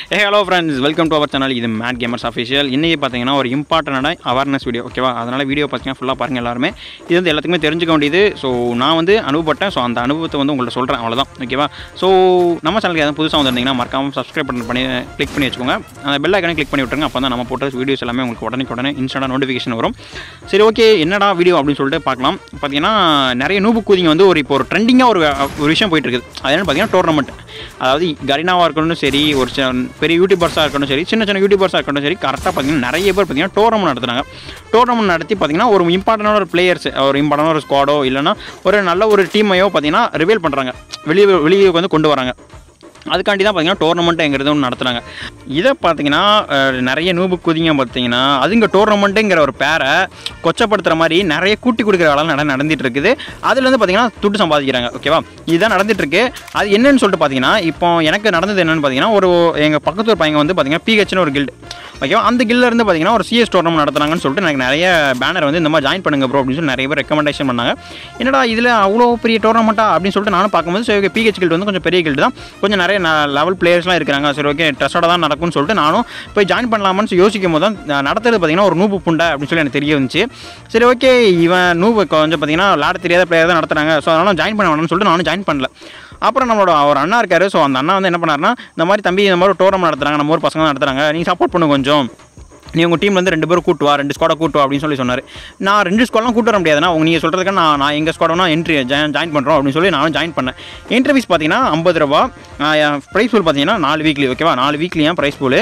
A hello friends welcome to our channel இது mad gamers official இன்றைக்கி பார்த்தீங்கன்னா ஒரு இம்பார்ட்டண்டான அவேர்னஸ் வீடியோ ஓகேவா அதனால் வீடியோ பார்த்தீங்கன்னா ஃபுல்லாக பாருங்கள் எல்லாருமே இது வந்து எல்லாத்துக்குமே தெரிஞ்சுக்க வேண்டியது ஸோ நான் வந்து அனுபவப்பட்டேன் ஸோ அந்த அனுபவத்தை வந்து உங்கள்ட்ட சொல்கிறேன் அவ்வளோதான் ஓகேவா ஸோ நம்ம சேனலுக்கு எதாவது புதுசாக வந்திருந்தீங்கன்னா மறக்காமல் சப்ஸ்கிரைப் பண்ணி பண்ணி கிளிக் பண்ணி வச்சுக்கோங்க அந்த பெல் ஐக்கனை கிளிக் பண்ணி விட்டுருங்க அப்போ தான் நம்ம போட்ட வீடியோஸ் எல்லாமே உங்களுக்கு உடனே உடனே இன்ஸ்டன்டாக நோட்டிஃபிகேஷன் வரும் சரி ஓகே என்னடா வீடியோ அப்படின்னு சொல்லிட்டு பார்க்கலாம் பார்த்தீங்கன்னா நிறைய நூபு கூதிங்க வந்து ஒரு இப்போ ஒரு ட்ரெண்டிங்காக ஒரு ஒரு விஷயம் போயிட்டு இருக்குது அது என்னன்னு பார்த்தீங்கன்னா டோர்னமெண்ட் அதாவது கரினாவாக இருக்கணும் சரி ஒரு சில பெரிய யூடியூபர்ஸாக இருக்கட்டும் சரி சின்ன சின்ன யூடியூபர்ஸாக இருக்கட்டும் சரி கரெக்டாக பார்த்தீங்கன்னா நிறைய பேர் பார்த்தீங்கன்னா டோர்னமெண்ட் நடத்துனாங்க டோர்னமெண்ட் நடத்தி பார்த்தீங்கன்னா ஒரு இம்பார்ட்டண்டான ஒரு பிளேயர்ஸ் ஒரு இம்பார்ட்டண்டான ஒரு ஸ்குவாடோ இல்லைன்னா ஒரு நல்ல ஒரு டீமையோ பார்த்தீங்கன்னா ரிவீல் பண்ணுறாங்க வெளியே வெளியே வந்து கொண்டு வராங்க அதுக்காண்டி தான் பார்த்தீங்கன்னா டோர்னமெண்ட்டுங்கிறது ஒன்று நடத்துனாங்க இதை பார்த்தீங்கன்னா அஹ், நிறைய நூபு குதிங்க பார்த்தீங்கன்னா அதுங்க டோர்னமெண்ட்டுங்கிற ஒரு பேரை கொச்சப்படுத்துகிற மாதிரி நிறைய கூட்டி கொடுக்குற வேலை நட நடந்துட்டு இருக்குது அதுலேருந்து பார்த்தீங்கன்னா துட்டு சம்பாதிக்கிறாங்க ஓகேவா இதுதான் நடந்துட்டு இருக்கு அது என்னன்னு சொல்லிட்டு பார்த்தீங்கன்னா இப்போ எனக்கு நடந்தது என்னன்னு பார்த்தீங்கன்னா ஒரு எங்கள் பக்கத்து ஒரு பையன் வந்து பார்த்தீங்கன்னா பிஹெச்னு ஒரு கில்டு ஓகேவா அந்த கில்ல இருந்து பார்த்தீங்கன்னா ஒரு சிஎஸ் டோர்னமெண்ட் நடத்துனாங்கன்னு சொல்லிட்டு எனக்கு நிறைய பேனர் வந்து இந்த மாதிரி ஜாயின் பண்ணுங்க ப்ரோ அப்படின்னு சொல்லி நிறைய பேர் ரெக்கமெண்டேஷன் பண்ணாங்க என்னடா இதில் அவ்வளோ பெரிய டோர்னமெண்ட்டா அப்படின்னு சொல்லிட்டு நானும் பார்க்கும்போது சரி ஓகே பிஹெச் கில்டு வந்து கொஞ்சம் பெரிய கில்டு தான் கொஞ்சம் நிறைய லெவல் பிளேயர்ஸ்லாம் இருக்கிறாங்க சரி ஓகே ட்ரெஸ்ஸோட தான் நடக்கும்னு சொல்லிட்டு நானும் போய் ஜாயின் பண்ணலாமான்னு சொல்லி யோசிக்கும் போது தான் நான் நடத்துறது பார்த்தீங்கன்னா ஒரு நூபு புண்டை அப்படின்னு சொல்லி எனக்கு தெரிய வந்துச்சு சரி ஓகே இவன் நூபு கொஞ்சம் பார்த்தீங்கன்னா விளாட தெரியாத பிளேயர் தான் நடத்துறாங்க ஸோ அதனால ஜாயின் பண்ண வேணும்னு சொல்லிட்டு நானும் ஜாயின் பண்ணல அப்புறம் நம்மளோட ஒரு அண்ணா இருக்காரு ஸோ அந்த அண்ணா வந்து என்ன பண்ணாருன்னா இந்த மாதிரி தம்பி இந்த மாதிரி டோர்னமெண்ட் நடத்துறாங்க நம்ம ஊர் பசங்க தான் நடத்துறாங்க நீங்கள் சப்போர்ட் பண்ணு கொஞ்சம் நீ உங்கள் டீம்ல இருந்து ரெண்டு பேரும் கூட்டு வா ரெண்டு ஸ்குவாடை கூட்டு வா அப்படின்னு சொல்லி சொன்னார் நான் ரெண்டு ஸ்குவாட்லாம் கூட்டு வர முடியாதுன்னா உங்க நீங்கள் சொல்கிறதுக்கு நான் நான் எங்கள் ஸ்குவாடனா என்ட்ரி ஜாயின் பண்ணுறோம் அப்படின்னு சொல்லி நானும் ஜாயின் பண்ணேன் என்ட்ரி ஃபீஸ் பார்த்தீங்கன்னா ஐம்பது ரூபா ப்ரைஸ் பூல் பார்த்தீங்கன்னா நாலு வீக்லி ஓகேவா நாலு வீக்லியா ப்ரைஸ் பூல்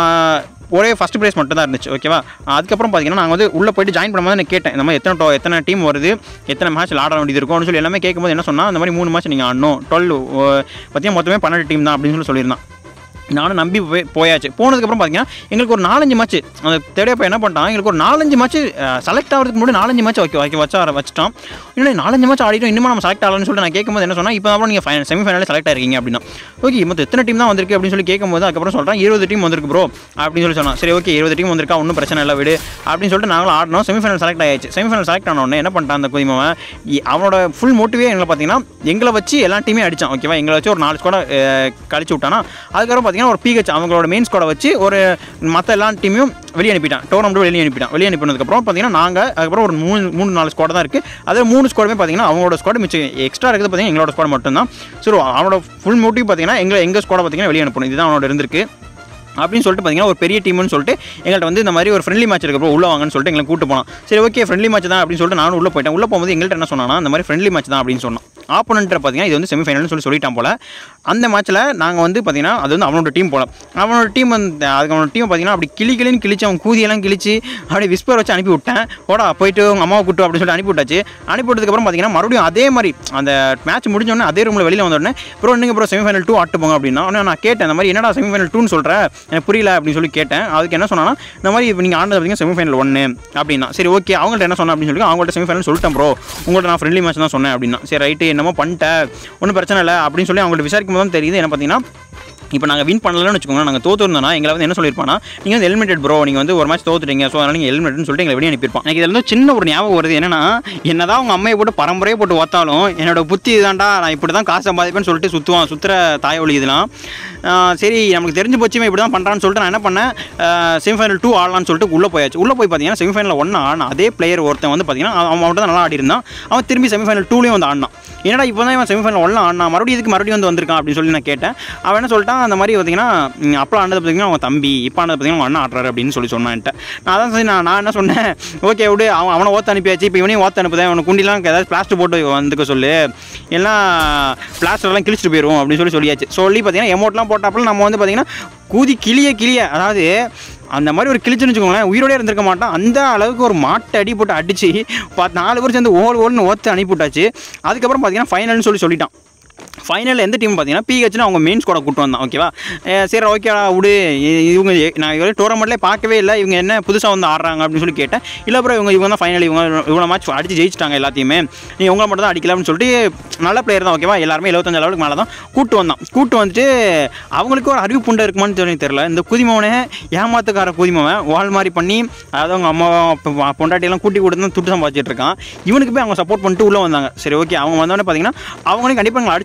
ஒரே ஃபஸ்ட் ப்ரைஸ் மட்டும் தான் இருந்துச்சு ஓகேவா அதுக்கப்புறம் பார்த்தீங்கன்னா நாங்கள் வந்து உள்ளே போயிட்டு ஜாயின் பண்ணும்போது நான் கேட்டேன் இந்த மாதிரி எத்தனை டோ எத்தனை டீம் வருது எத்தனை மேட்ச் ஆட வேண்டியது இருக்கும் அப்படின்னு சொல்லி எல்லாமே கேட்கும்போது என்ன சொன்னால் இந்த மாதிரி மூணு மேட்ச் நீங்கள் ஆடணும் டுவெல் பார்த்தீங்கன்னா மொத்தமே பன்னெண்டு டீம் தான் அப்படின்னு சொல்லி சொல்லியிருந்தான் நானும் நம்பி போய் போயாச்சு போனதுக்கப்புறம் பார்த்தீங்கன்னா எங்களுக்கு ஒரு நாலஞ்சு மேட்ச் அந்த தேடியா போய் என்ன பண்ணிட்டான் எங்களுக்கு ஒரு நாலஞ்சு மேட்ச் செலக்ட் ஆகிறதுக்கு முன்னாடி நாலஞ்சு மேட்ச் வைக்க வைக்க வச்சா வச்சிட்டான் இன்னும் நாலஞ்சு மேட்ச் ஆடிட்டோம் இன்னும் நம்ம செலக்ட் ஆகலன்னு சொல்லிட்டு நான் கேட்கும்போது என்ன சொன்னால் இப்போ தான் நீங்கள் ஃபைனல் செமிஃபைனலில் செலக்ட் ஆயிருக்கீங்க அப்படின்னா ஓகே மொத்தம் எத்தனை டீம் தான் வந்திருக்கு அப்படின்னு சொல்லி கேட்கும்போது அதுக்கப்புறம் சொல்கிறேன் இருபது டீம் வந்திருக்கு ப்ரோ அப்படின்னு சொல்லி சொன்னான் சரி ஓகே இருபது டீம் வந்திருக்கா ஒன்றும் பிரச்சனை இல்லை விடு அப்படின்னு சொல்லிட்டு நாங்களும் ஆடணும் செமிஃபைனல் செலக்ட் ஆயிடுச்சு செமிஃபைனல் செலக்ட் ஆன உடனே என்ன பண்ணிட்டான் அந்த குதிமவன் இ- அவனோட ஃபுல் மோட்டிவே எங்களை பார்த்தீங்கன்னா எங்களை வச்சு எல்லா டீமே அடிச்சான் ஓகேவா எங்களை வச்சு ஒரு நாலு ஸ்குவாட கழிச்சு விட்டானா அதுக்கப்புறம் பார்த்தீங்கன்னா ஒரு பிஹெச் அவங்களோட மெயின் ஸ்குவாடை வச்சு ஒரு மற்ற எல்லா டீமையும் வெளியே அனுப்பிட்டான் டோர்னமெண்ட் வெளியே அனுப்பிட்டான் வெளியே அனுப்பினதுக்கப்புறம் பார்த்தீங்கன்னா நாங்கள் அதுக்கப்புறம் ஒரு மூணு மூணு நாலு ஸ்குவாட் தான் இருக்குது அதில் மூணு ஸ்குவாடுமே பார்த்தீங்கன்னா அவங்களோட ஸ்குவாட் மிச்சம் எக்ஸ்ட்ரா இருக்குது பார்த்தீங்கன்னா எங்களோட ஸ்குவாட் மட்டும்தான் சரி அவனோட ஃபுல் மோட்டிவ் பார்த்தீங்கன்னா எங்களை எங்கள் ஸ்குவாடை பார்த்தீங்கன்னா வெளியே அனுப்பணும் இதுதான் அவனோட இருந்திருக்கு அப்படின்னு சொல்லிட்டு பார்த்தீங்கன்னா ஒரு பெரிய டீம்னு சொல்லிட்டு எங்கள்கிட்ட வந்து இந்த மாதிரி ஒரு ஃப்ரெண்ட்லி மேட்ச் இருக்கப்போ உள்ள வாங்கன்னு சொல்லிட்டு எங்களை கூட்டு போனான் சரி ஓகே ஃப்ரெண்ட்லி மேட்ச் தான் அப்படின்னு சொல்லிட்டு நானும் உள்ள போயிட்டேன் உள்ள போகும்போது எங்கள்கிட்ட என்ன சொன்னானா இந்த மாதிரி ஃப்ரெண்ட்லி மேட்ச் தான் அப்படின்னு சொன்னான் ஆப்போனண்ட்டை பார்த்தீங்கன்னா இது வந்து செமிஃபைனல்னு சொல்லி சொல்லிட்டான் போல அந்த மேட்ச்சில் நாங்கள் வந்து பார்த்தீங்கன்னா அது வந்து அவனோட டீம் போல அவனோட டீம் வந்து அதுக்கு அவனோட டீம் பார்த்தீங்கன்னா அப்படி கிளி கிளின்னு கிழிச்சு அவன் கூதியெல்லாம் கிழிச்சு அப்படியே விஸ்பர் வச்சு அனுப்பி விட்டேன் போடா போயிட்டு உங்கள் அம்மாவை கூட்டு அப்படின்னு சொல்லி அனுப்பி விட்டாச்சு அனுப்பி விட்டதுக்கப்புறம் பார்த்தீங்கன்னா மறுபடியும் அதே மாதிரி அந்த மேட்ச் முடிஞ்சோடனே அதே ரூமில் வெளியில் வந்தோடனே ப்ரோ இன்னைக்கு ப்ரோ செமிஃபைனல் டூ ஆட்டு போங்க அப்படின்னா உடனே நான் கேட்டேன் இந்த மாதிரி என்னடா செமிஃபைனல் டூன்னு சொல்கிறேன் எனக்கு புரியல அப்படின்னு சொல்லி கேட்டேன் அதுக்கு என்ன சொன்னான்னா இந்த மாதிரி இப்போ நீங்கள் ஆனது பார்த்தீங்கன்னா செமிஃபைனல் ஒன்று அப்படின்னா சரி ஓகே அவங்கள்ட்ட என்ன சொன்னேன் அப்படின்னு சொல்லி அவங்கள்ட்ட செமிஃபைனல் சொல்லிட்டேன் ப்ரோ உங்கள்ட்ட நான் ஃப்ரெண்ட்லி மேட்ச் தான் சொன்னேன் அப்படின்னா சரி ரைட்டு என்னமோ பண்ணிட்டேன் ஒன்றும் பிரச்சனை இல்லை அப்படின்னு சொல்லி அவங்கள்ட்ட விசாரிக்கும் போது தான் தெரியுது என்ன பார்த்தீங்கன்னா இப்போ நாங்கள் வின் பண்ணலன்னு வச்சுக்கோங்க நாங்கள் தோத்து இருந்தோம்னா எங்களை வந்து என்ன சொல்லியிருப்பானா நீங்கள் வந்து எலிமினேட் ப்ரோ நீங்கள் வந்து ஒரு மேட்ச் தோத்துட்டீங்க ஸோ அதனால் நீங்கள் எலிமினேட்னு சொல்லிட்டு எங்களை வெளியே அனுப்பியிருப்பான் எனக்கு இதில் வந்து சின்ன ஒரு ஞாபகம் வருது என்னன்னா என்னதான் உங்கள் அம்மையை போட்டு பரம்பரையே போட்டு ஓத்தாலும் என்னோட புத்தி இதாண்டா நான் இப்படி தான் காசு சம்பாதிப்பேன்னு சொல்லிட்டு சுற்றுவான் சுற்றுற தாயொலி இதெல்லாம் ஆஹ் சரி நமக்கு தெரிஞ்சு போச்சு இவன் இப்படி தான் பண்ணுறான்னு சொல்லிட்டு நான் என்ன பண்ணேன் செமிஃபைனல் டூ ஆடலான்னு சொல்லிட்டு உள்ளே போயாச்சு உள்ளே போய் பார்த்தீங்கன்னா செமிஃபைனல் ஒன்று ஆடின அதே பிளேயர் ஒருத்தன் வந்து பார்த்தீங்கன்னா அவன் மட்டும் தான் நல்லா ஆடி இருந்தான் அவன் திரும்பி செமிஃபைனல் டூலையும் வந்து ஆடினான் என்னடா இப்போ தான் இவன் செமிஃபைனல் ஒன்றில் ஆடினா மறுபடியும் இதுக்கு மறுபடியும் வந்து வந்திருக்கான் அப்படின்னு சொல்லி நான் கேட்டேன் அவன் என்ன சொல்லிட்டான் அந்த மாதிரி பார்த்தீங்கன்னா ம், அப்பலாம் ஆனது பார்த்தீங்கன்னா அவன் தம்பி இப்போ ஆனது பார்த்தீங்கன்னா அவன் அண்ணன் ஆடுறாரு அப்படின்னு சொல்லி சொன்னான்ட்ட நான் அதான் சரி நான் நான் என்ன சொன்னேன் ஓகே விடு அவன் அவனை ஓத்த அனுப்பியாச்சு இப்போ இவனையும் ஓத்த அனுப்புதேன் அவனை குண்டிலாம் ஏதாவது பிளாஸ்டர் போட்டு வந்துக்க சொல்லு எல்லாம் பிளாஸ்டர்லாம் கிழிச்சிட்டு போயிடும் அப்படின்னு சொல்லி சொல்லியாச்சு சொல்லி பார்த்தீங்கன்னா எமௌண்ட்லாம் போட்டாப்புல நம்ம வந்து பார்த்தீங்கன்னா கூதி கிளிய கிளிய அதாவது அந்த மாதிரி ஒரு கிழிச்சுன்னு வச்சுக்கோங்களேன் உயிரோடே இருந்திருக்க மாட்டான் அந்த அளவுக்கு ஒரு மாட்டை அடி போட்டு அடிச்சு பார்த்து நாலு பேர் சேர்ந்து ஓல் ஓல்னு ஓத்து அனுப்பிவிட்டாச்சு அதுக்கப்புறம் பார்த்தீங்கன்னா ஃபைனல்னு சொல்லி சொல்லிட்டான் ஃபைனலில் எந்த டீம் பார்த்தீங்கன்னா பிஹெச்னு அவங்க மெயின் ஸ்குவாட கூட்டு வந்தான் ஓகேவா அஹ் சரி ஓகேடா விடு இ- இவங்க எ- நான் இதுவரை டோர்னமெண்ட்லேயே பார்க்கவே இல்லை இவங்க என்ன புதுசாக வந்து ஆடுறாங்க அப்படின்னு சொல்லி கேட்டேன் இல்லை அப்புறம் இவங்க இவங்க தான் ஃபைனல் இவங்க இவ்வளோ மேட்ச் அடிச்சு ஜெயிச்சிட்டாங்க எல்லாத்தையுமே நீ உங்களை மட்டும் தான் அடிக்கல அப்படின்னு சொல்லிட்டு நல்ல பிளேயர் தான் ஓகேவா எல்லாருமே எழுபத்தஞ்சு லெவலுக்கு மேலே தான் கூட்டு வந்தான் கூட்டு வந்துட்டு அவங்களுக்கு ஒரு அறிவு புண்டை இருக்குமான்னு சொல்லி தெரியல இந்த குதிமவனே ஏமாத்துக்கார குதிமவன் வால் மாதிரி பண்ணி அதாவது அவங்க அம்மா அப்பா, பொண்டாட்டியெல்லாம் கூட்டி கொடுத்து துட்டு சம்பாதிச்சிட்டு இருக்கான் இவனுக்கு போய் அவங்க சப்போர்ட் பண்ணிட்டு உள்ளே வந்தாங்க சரி ஓகே அவங்க வந்தோடனே பார்த்தீங்கன்னா அவங்களையும் கண்டிப்பாக எங்களை அடிச்சு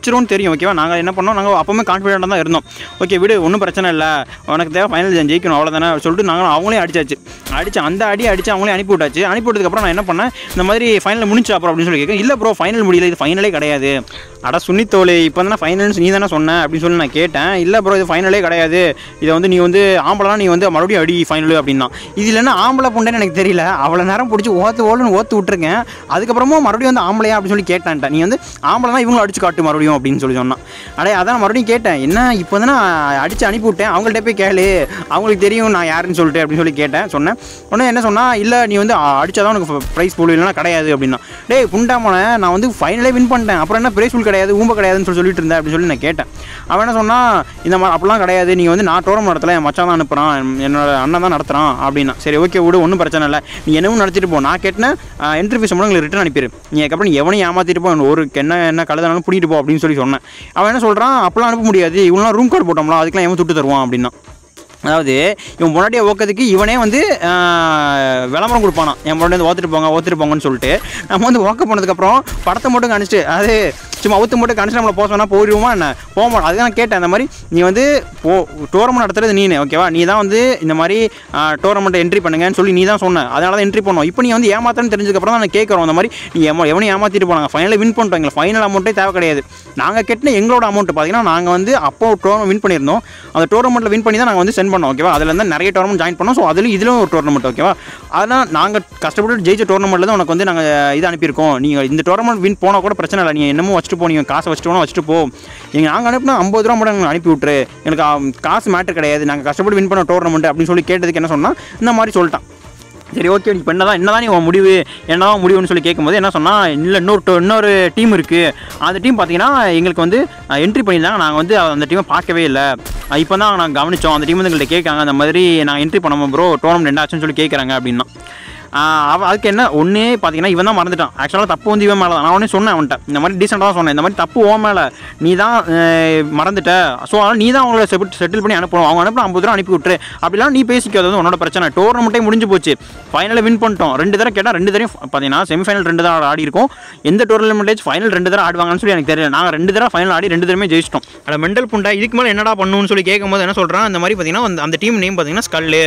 அடிச்சிரும்னு தெரியும் ஓகேவா நாங்கள் என்ன பண்ணோம் நாங்கள் அப்பவுமே கான்ஃபிடென்ட்டாக தான் இருந்தோம் ஓகே விடு ஒன்றும் பிரச்சனை இல்லை உனக்கு தேவை ஃபைனல் ஜெயிக்கணும் அவ்வளோதானே சொல்லிட்டு நாங்கள் அவங்களே அடிச்சாச்சு அடிச்சு அந்த அடி அடிச்சு அவங்களே அனுப்பி விட்டாச்சு அனுப்பி விட்டதுக்கப்புறம் நான் என்ன பண்ணேன் இந்த மாதிரி ஃபைனல் முடிஞ்சா அப்புறம் அப்படின்னு சொல்லி கேட்க இல்லை ப்ரோ ஃபைனல் முடியல இது ஃபைனலே கிடையாது அட சுனித்தோலே இப்போ தானே ஃபைனல்ஸ் நீ தானே சொன்ன அப்படின்னு சொல்லி நான் கேட்டேன் இல்லை ப்ரோ இது ஃபைனலே கிடையாது இதை வந்து நீ வந்து ஆம்பளை நீ வந்து மறுபடியும் அடி ஃபைனல் அப்படின்னா இது இல்லைன்னா ஆம்பளை புண்டைன்னு எனக்கு தெரியல அவ்வளோ நேரம் பிடிச்சி ஓத்து ஓடுன்னு ஓத்து விட்டுருக்கேன் அதுக்கப்புறமும் மறுபடியும் வந்து ஆம்பளையா அப்படின்னு சொல்லி கேட்டேன்ட்ட நீ வந்து ஆம்பளை இவங்களும் அடிச்சு காட்டு மறுபடியும் அப்படின்னு சொல்லி சொன்னான் அடே அதான் நான் மறுபடியும் கேட்டேன் என்ன இப்போ வந்து நான் அடிச்சு அனுப்பி விட்டேன் அவங்கள்ட்ட போய் கேளு அவங்களுக்கு தெரியும் நான் யாருன்னு சொல்லிட்டு அப்படின்னு சொல்லி கேட்டேன் சொன்னேன் உடனே என்ன சொன்னா இல்லை நீ வந்து அடிச்சாதான் உனக்கு ப்ரைஸ் போல் இல்லைன்னா கிடையாது அப்படின்னா டேய் புண்டாமோன நான் வந்து ஃபைனலே வின் பண்ணிட்டேன் அப்புறம் என்ன ப்ரைஸ் ஃபுல் கிடையாது ஊம்ப கிடையாதுன்னு சொல்லி சொல்லிட்டு இருந்தேன் அப்படின்னு சொல்லி நான் கேட்டேன் அவன் என்ன சொன்னா இந்த மாதிரி அப்படிலாம் கிடையாது நீங்கள் வந்து நான் டோரம் நடத்தல என் மச்சான் தான் அனுப்புகிறான் என்னோட அண்ணன் தான் நடத்துகிறான் அப்படின்னா சரி ஓகே விடு ஒன்றும் பிரச்சனை இல்லை நீ என்னவும் நடத்திட்டு போ நான் கேட்டேன் என்ட்ரி ஃபீஸ் மட்டும் உங்களுக்கு ரிட்டர்ன் அனுப்பிடு நீ அதுக்கப்புறம் நீ எவனையும் ஏமாத்திட்டு போ ஒரு என்ன என்ன கழுதானாலும் பிடிட்டு போ அப்படின்னு சொல்லி சொன்னேன் அவன் என்ன சொல்கிறான் அப்பெல்லாம் அனுப்ப முடியாது இவங்களாம் ரூம் கார்டு போட்டோம்ல அதுக்கெல்லாம் எவன் துட்டு தருவான் அப்படின்னா அதாவது இவன் முன்னாடியே ஓக்கிறதுக்கு இவனே வந்து ஆஹ், விளம்பரம் கொடுப்பானான் என் முன்னாடி வந்து ஓத்துட்டு போங்க ஓத்துட்டு போங்கன்னு சொல்லிட்டு நம்ம வந்து ஓக்க போனதுக்கப்புறம் படத்தை மட்டும் காணிச்சிட்டு அது சும்மா அவுத்து மட்டும் காணிச்சு நம்மளை போக சொன்னால் போயிடுவோமா என்ன போக மாட்டோம் அதுக்கு நான் கேட்டேன் அந்த மாதிரி நீ வந்து போ டோர்னமெண்ட் நடத்துறது நீனு ஓகேவா நீ தான் வந்து இந்த மாதிரி டோர்னமெண்ட் என்ட்ரி பண்ணுங்கன்னு சொல்லி நீ தான் சொன்ன அதனால தான் என்ட்ரி பண்ணோம் இப்போ நீ வந்து ஏமாத்தன்னு தெரிஞ்சதுக்கப்புறம் தான் நான் கேட்குறோம் அந்த மாதிரி நீ எம எவனையும் ஏமாற்றிட்டு போனாங்க ஃபைனலில் வின் பண்ணிட்டோம் எங்களுக்கு ஃபைனல் அமௌண்ட்டே தேவை கிடையாது நாங்கள் கட்டின எங்களோட அமௌண்ட் பார்த்தீங்கன்னா நாங்கள் வந்து அப்போ டோர்னமெண்ட் வின் பண்ணியிருந்தோம் அந்த டோர்னமெண்ட்டில் வின் பண்ணி தான் நாங்கள் வந்து சென்ட் பண்ணோம் ஓகேவா அதில் இருந்து நிறைய டோர்னமெண்ட் ஜாயின் பண்ணோம் ஸோ அதிலும் இதிலும் ஒரு டோர்னமெண்ட் ஓகேவா அதெல்லாம் நாங்கள் கஷ்டப்பட்டு ஜெயிச்ச டோர்னமெண்ட்டில் தான் உனக்கு வந்து நாங்கள் இது அனுப்பியிருக்கோம் நீங்கள் இந்த டோர்னமெண்ட் வின் போனால் கூட பிரச்சனை இல்லை நீ என்னமோ வச்சுட்டு போ நீங்கள் காசை வச்சுட்டு போனால் வச்சுட்டு போ எங்கள் நாங்கள் அனுப்பினா ஐம்பது ரூபா மட்டும் எங்களுக்கு அனுப்பி விட்ரு எனக்கு ஆ, காசு மேட்டர் கிடையாது நாங்கள் கஷ்டப்பட்டு வின் பண்ண டோர்னமெண்ட் அப்படின்னு சொல்லி கேட்டதுக்கு என்ன சொன்னால் இந்த மாதிரி சொல்லிட்டான் சரி ஓகே இப்போ என்னதான் என்னதான் நீ உன் முடிவு என்னதான் முடிவுன்னு சொல்லி கேட்கும்போது என்ன சொன்னால் இல்லை இன்னொரு to- இன்னொரு டீம் இருக்குது அந்த டீம் பார்த்தீங்கன்னா எங்களுக்கு வந்து என்ட்ரி பண்ணியிருந்தாங்க நாங்கள் வந்து அந்த டீமை பார்க்கவே இல்லை இப்போ தான் நாங்கள் கவனிச்சோம் அந்த டீம் வந்து எங்கள்கிட்ட கேட்காங்க அந்த மாதிரி நாங்கள் என்ட்ரி பண்ணோம் ப்ரோ டோர்னமெண்ட் என்ன ஆச்சுன்னு சொல்லி கேட்குறாங்க அப்படின்னா ஆஹ் அவன் அதுக்கு என்ன ஒன்றே பார்த்தீங்கன்னா இவன் தான் மறந்துட்டான் ஆக்சுவலாக தப்பு வந்து இவன் மேலே தான் நான் உடனே சொன்னேன் அவன்கிட்ட இந்த மாதிரி டீசெண்டாக தான் சொன்னேன் இந்த மாதிரி தப்பு ஓ மேலே நீ தான் அஹ், மறந்துட்ட ஸோ அதனால் நீ தான் அவங்கள செட்டில் செட்டில் பண்ணி அனுப்பணும் அவங்க அனுப்ப ஐம்பது ரூபா அனுப்பி விட்டுரு அப்படிலாம் நீ பேசிக்காது வந்து உன்னோட பிரச்சனை டோர்னமெண்ட்டே முடிஞ்சு போச்சு ஃபைனலில் வின் பண்ணிட்டோம் ரெண்டு தடவை கேட்டால் ரெண்டு தடவையும் பார்த்தீங்கன்னா செமிஃபைனல் ரெண்டு தடவை ஆடி இருக்கோம் எந்த டோர்னமெண்ட்டேஜ் ஃபைனல் ரெண்டு தடவை ஆடுவாங்கன்னு சொல்லி எனக்கு தெரியல நாங்கள் ரெண்டு தடவை ஃபைனல் ஆடி ரெண்டு தடவை ஜெயிச்சிட்டோம் அட மெண்டல் புண்டா இதுக்கு மேலே என்னடா பண்ணணும்னு சொல்லி கேட்கும்போது என்ன சொல்கிறான் அந்த மாதிரி பார்த்தீங்கன்னா அந்த- அந்த டீம் நேம் பார்த்தீங்கன்னா ஸ்கல்லு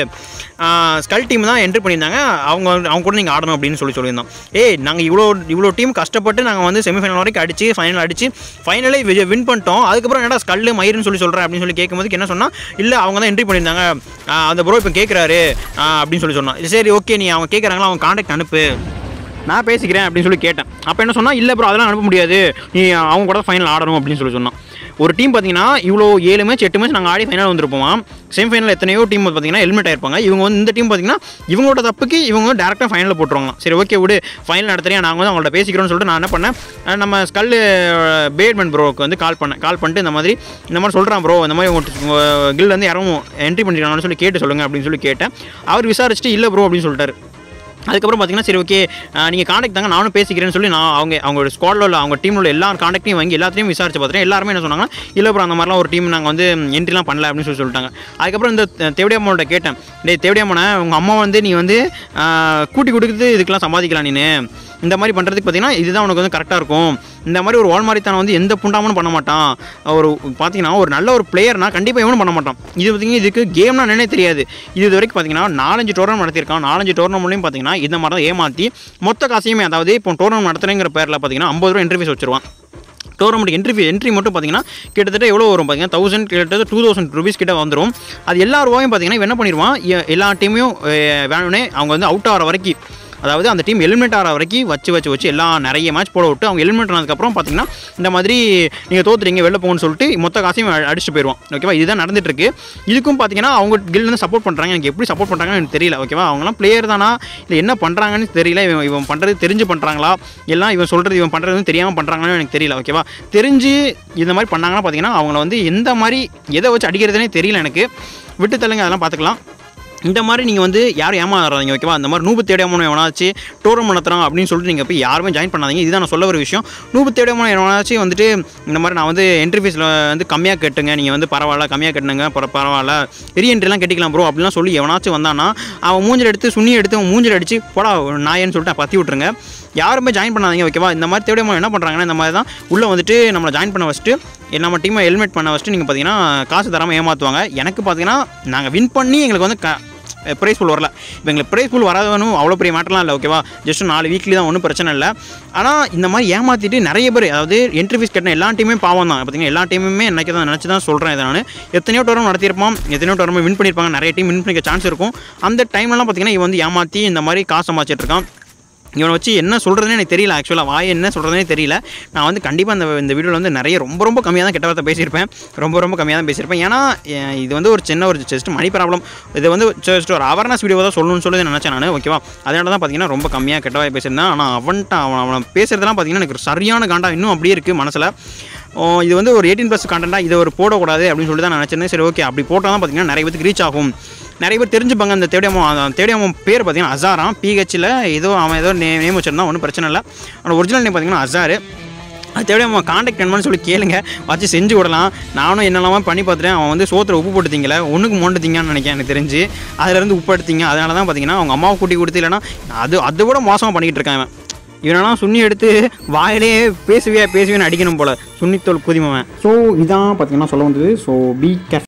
ஸ்கல் டீம் தான் என்ட்ரி பண்ணியிருந்தாங்க அவங்க அவங்க கூட நீங்கள் ஆடணும் அப்படின்னு சொல்லி சொல்லியிருந்தோம் ஏய் நாங்கள் இவ்வளோ இவ்வளோ டீம் கஷ்டப்பட்டு நாங்கள் வந்து செமிஃபைனல் வரைக்கும் அடிச்சு ஃபைனல் அடிச்சு ஃபைனலே வின் பண்ணிட்டோம் அதுக்கப்புறம் என்னடா ஸ்கல்லு மயிருன்னு சொல்லி சொல்கிறேன் அப்படின்னு சொல்லி கேட்கும்போது என்ன சொன்னால் இல்லை அவங்க தான் என்ட்ரி பண்ணியிருந்தாங்க ஆஹ் அந்த ப்ரோ இப்போ கேட்குறாரு அப்படின்னு சொல்லி சொன்னான் சரி ஓகே நீ அவங்க கேட்குறாங்களா அவங்க காண்டாக்ட் அனுப்பு நான் பேசிக்கிறேன் அப்படின்னு சொல்லி கேட்டேன் அப்போ என்ன சொன்னா இல்லை ப்ரோ அதெல்லாம் அனுப்ப முடியாது நீ அவங்க கூட ஃபைனல் ஆடணும் அப்படின்னு சொல்லி சொன்னான் ஒரு டீம் பார்த்தீங்கன்னா இவ்வளோ ஏழு மேட்ச் எட்டு மேட்ச் நாங்கள் ஆடி ஃபைனல் வந்திருப்போம் செமிஃபைனல் எத்தனையோ டீம் பார்த்தீங்கன்னா ஹெல்மெட் ஆயிருப்பாங்க இவங்க வந்து இந்த டீம் பார்த்தீங்கன்னா இவங்களோட தப்புக்கு இவங்க டேரெக்டாக ஃபைனலில் போட்டுருவாங்க சரி ஓகே விடு ஃபைனல் நடத்துறியா நாங்கள் வந்து அவங்கள்ட்ட பேசிக்கிறோம்னு சொல்லிட்டு நான் என்ன பண்ணேன் அஹ் நம்ம ஸ்கல் பேட்மேன் ப்ரோக்கு வந்து கால் பண்ணேன் கால் பண்ணிட்டு இந்த மாதிரி இந்த மாதிரி சொல்கிறான் ப்ரோ இந்த மாதிரி உங்கள் கில் வந்து யாரும் என்ட்ரி பண்ணிருக்காங்கன்னு சொல்லி கேட்டு சொல்லுங்கள் அப்படின்னு சொல்லி கேட்டேன் அவர் விசாரிச்சுட்டு இல்லை ப்ரோ அப்படின்னு சொல்லிட்டாரு அதுக்கப்புறம் பார்த்தீங்கன்னா சரி ஓகே நீங்கள் காண்டாக்ட் தாங்க நானும் பேசிக்கிறேன்னு சொல்லி நான் அவங்க அவங்களோட ஸ்குவாடில் உள்ள அவங்க டீமில் உள்ள எல்லா காண்டாக்டையும் வாங்கி எல்லாத்தையும் விசாரிச்சு பார்த்துட்டேன் எல்லாருமே என்ன சொன்னாங்கன்னா இல்லை ப்ரோ அந்த மாதிரிலாம் ஒரு டீம் நாங்கள் வந்து என்ட்ரிலாம் பண்ணல அப்படின்னு சொல்லி சொல்லிட்டாங்க அதுக்கப்புறம் இந்த தேவடியம்மாவோட கேட்டேன் டேய் தேவடியம்மனை உங்கள் அம்மா வந்து நீ வந்து ஆஹ், கூட்டி கொடுத்து இதுக்கெல்லாம் சம்பாதிக்கலாம் நீ இந்த மாதிரி பண்ணுறதுக்கு பார்த்தீங்கன்னா இதுதான் உனக்கு வந்து கரெக்டாக இருக்கும் இந்த மாதிரி ஒரு வால்மாரித்தான வந்து எந்த புண்டாமனும் பண்ண மாட்டான் ஒரு பார்த்தீங்கன்னா ஒரு நல்ல ஒரு பிளேயர்னா கண்டிப்பாக எவனும் பண்ண மாட்டான் இது பார்த்தீங்கன்னா இதுக்கு கேம்னா என்னன்னே தெரியாது இது இது வரைக்கும் பார்த்தீங்கன்னா நாலஞ்சு டோர்னமெண்ட் நடத்தியிருக்கான் நாலஞ்சு டோர்னமெண்ட்லையும் பார்த்தீங்கன்னா இந்த மாதிரி தான் ஏமாற்றி மொத்த காசையுமே அதாவது இப்போ டோர்னமெண்ட் நடத்துறேங்கிற பேரில் பார்த்தீங்கன்னா ஐம்பது ரூபா இன்டர்வியூஸ் வச்சிருவான் டோர்னமெண்ட் என்ட்ரி என்ட்ரி மட்டும் பார்த்தீங்கன்னா கிட்டத்தட்ட எவ்வளோ வரும் பார்த்தீங்கன்னா தௌசண்ட் கிட்டத்தட்ட டூ தௌசண்ட் ருபீஸ் கிட்ட வந்துடும் அது எல்லா ரூபாயும் பார்த்தீங்கன்னா இவன் என்ன பண்ணிடுவான் எ- எல்லா டீமையும் வேணும்னே அவங்க வந்து அவுட் ஆகிற வரைக்கும் அதாவது அந்த டீம் எலிமினேட் ஆகிற வரைக்கும் வச்சு வச்சு வச்சு எல்லாம் நிறைய மேட்ச் போட விட்டு அவங்க எலிமினேட் ஆனதுக்கப்புறம் பார்த்தீங்கன்னா இந்த மாதிரி நீங்கள் தோத்துறீங்க வெளில போகணும்னு சொல்லிட்டு மொத்த காசையும் அ- அடிச்சுட்டு போயிடுவான் ஓகேவா இதுதான் நடந்துட்டு இருக்கு இதுக்கும் பார்த்தீங்கன்னா அவங்க கில் வந்து சப்போர்ட் பண்ணுறாங்க எனக்கு எப்படி சப்போர்ட் பண்ணுறாங்கன்னு எனக்கு தெரியல ஓகேவா அவங்களாம் பிளேயர் தானா இல்லை என்ன பண்ணுறாங்கன்னு தெரியல இவன் இவன் பண்ணுறது தெரிஞ்சு பண்ணுறாங்களா எல்லாம் இவன் சொல்கிறது இவன் பண்ணுறது தெரியாமல் பண்ணுறாங்கன்னு எனக்கு தெரியல ஓகேவா தெரிஞ்சு இந்த மாதிரி பண்ணாங்கன்னா பார்த்தீங்கன்னா அவங்கள வந்து எந்த மாதிரி எதை வச்சு அடிக்கிறதுனே தெரியல எனக்கு விட்டு தள்ளுங்க அதெல்லாம் பார்த்துக்கலாம் இந்த மாதிரி நீங்கள் வந்து யாரும் ஏமாறாதீங்க ஓகேவா அந்த மாதிரி நூபு தேடியமான எவனாச்சு டோர்னமெண்ட் நடத்துறான் அப்படின்னு சொல்லிட்டு நீங்கள் போய் யாருமே ஜாயின் பண்ணாதீங்க இதுதான் நான் சொல்ல ஒரு விஷயம் நூபு தேடியமான எவனாச்சும் வந்துட்டு இந்த மாதிரி நான் வந்து என்ட்ரி ஃபீஸில் வந்து கம்மியாக கட்டுங்க நீங்கள் வந்து பரவாயில்ல கம்மியாக கட்டுங்க பர பரவாயில்ல ரீஎன்ட்ரிலாம் கட்டிக்கலாம் ப்ரோ அப்படிலாம் சொல்லி எவனாச்சும் வந்தானா அவன் மூஞ்சில் எடுத்து சுண்ணி எடுத்து அவன் மூஞ்சில் அடித்து போடா நாயன்னு சொல்லிட்டு பற்றி விட்ருங்க யாருமே ஜாயின் பண்ணாதீங்க ஓகேவா இந்த மாதிரி தேவையான என்ன பண்ணுறாங்கன்னா இந்த மாதிரி தான் உள்ளே வந்துட்டு நம்மளை ஜாயின் பண்ண வச்சுட்டு நம்ம டீமை ஹெல்மெட் பண்ண வச்சுட்டு நீங்கள் பார்த்தீங்கன்னா காசு தராமல் ஏமாற்றுவாங்க எனக்கு பார்த்தீங்கன்னா நாங்கள் வின் பண்ணி எங்களுக்கு வந்து க ப்ரைஸ் ஃபுல் வரல இப்போ எங்களுக்கு ப்ரைஸ் ஃபுல் வராதவனும் அவ்வளோ பெரிய மேட்டர்லாம் இல்லை ஓகேவா ஜஸ்ட் நாலு வீக்லி தான் ஒன்றும் பிரச்சனை இல்லை ஆனால் இந்த மாதிரி ஏமாற்றிட்டு நிறைய பேர் அதாவது என்ட்ரி ஃபீஸ் கட்டின எல்லா டீமுமே பாவம் தான் பார்த்தீங்கன்னா எல்லா டீமுமே என்னைக்கு தான் நினச்சி தான் சொல்கிறேன் இதை நான் எத்தனையோ டோரம் நடத்தியிருப்பான் எத்தனையோ டோரம் வின் பண்ணியிருப்பாங்க நிறைய டீம் வின் பண்ணிக்க சான்ஸ் இருக்கும் அந்த டைம்லலாம் பார்த்தீங்கன்னா இவன் வந்து ஏமாற்றி இந்த மாதிரி காசு சம்பாதிச்சிட்டு இருக்கான் இவனை வச்சு என்ன சொல்கிறதுனே எனக்கு தெரியல ஆக்சுவலாக வாய் என்ன சொல்கிறதுனே தெரியல நான் வந்து கண்டிப்பாக இந்த இந்த வீடியோவில் வந்து நிறைய ரொம்ப ரொம்ப கம்மியாக தான் கெட்ட வார்த்தை பேசியிருப்பேன் ரொம்ப ரொம்ப கம்மியாக தான் பேசியிருப்பேன் ஏன்னா எ- இது வந்து ஒரு சின்ன ஒரு ஜஸ்ட் மணி ப்ராப்ளம் இது வந்து ஜஸ்ட் ஒரு அவேர்னஸ் வீடியோ தான் சொல்லணும்னு சொல்லி நினச்சேன் நான் ஓகேவா அதனால தான் பார்த்தீங்கன்னா ரொம்ப கம்மியாக கெட்ட வாய் பேசியிருந்தேன் ஆனால் அவன்கிட்ட அவன் அவன் பேசுகிறதுலாம் பார்த்தீங்கன்னா எனக்கு சரியான காண்டா இன்னும் அப்படியே இருக்குது மனசில் ஓ, இது வந்து ஒரு எயிட்டீன் ப்ளஸ் கண்டென்ட்டாக இதை ஒரு போடக்கூடாது அப்படின்னு சொல்லி தான் நான் நினச்சிருந்தேன் சரி ஓகே அப்படி போட்டால் தான் பார்த்தீங்கன்னா நிறைய பேருக்கு ரீச் ஆகும் நிறைய பேர் தெரிஞ்சுப்பாங்க அந்த தேடியமோ அந்த தேடியமோ பேர் பார்த்தீங்கன்னா அசாராம் பிஹெச்சில் ஏதோ அவன் ஏதோ நே நேம் வச்சிருந்தான் ஒன்றும் பிரச்சனை இல்லை அவனோட ஒரிஜினல் நேம் பார்த்தீங்கன்னா அசார் அது தேவையா அவன் காண்டாக்ட் பண்ணணும்னு சொல்லி கேளுங்க வச்சு செஞ்சு விடலாம் நானும் என்னெல்லாமோ பண்ணி பார்த்துட்டேன் அவன் வந்து சோத்துல உப்பு போட்டு திங்கல ஒன்றுக்கு மோண்டு திங்கன்னு நினைக்கிறேன் எனக்கு தெரிஞ்சு அதுலேருந்து உப்பு எடுத்தீங்க அதனால தான் பார்த்தீங்கன்னா அவங்க அம்மாவை கூட்டி கொடுத்து இல்லைன்னா அது அதை விட மோசமாக பண்ணிக்கிட்டு இருக்கான் இவன் இவனெல்லாம் சுண்ணி எடுத்து வாயிலே பேசுவியா பேசுவேன்னு அடிக்கணும் போல சுண்ணித்தோல் குதிமவன் ஸோ இதான் பார்த்தீங்கன்னா சொல்ல வந்தது ஸோ பி கேர்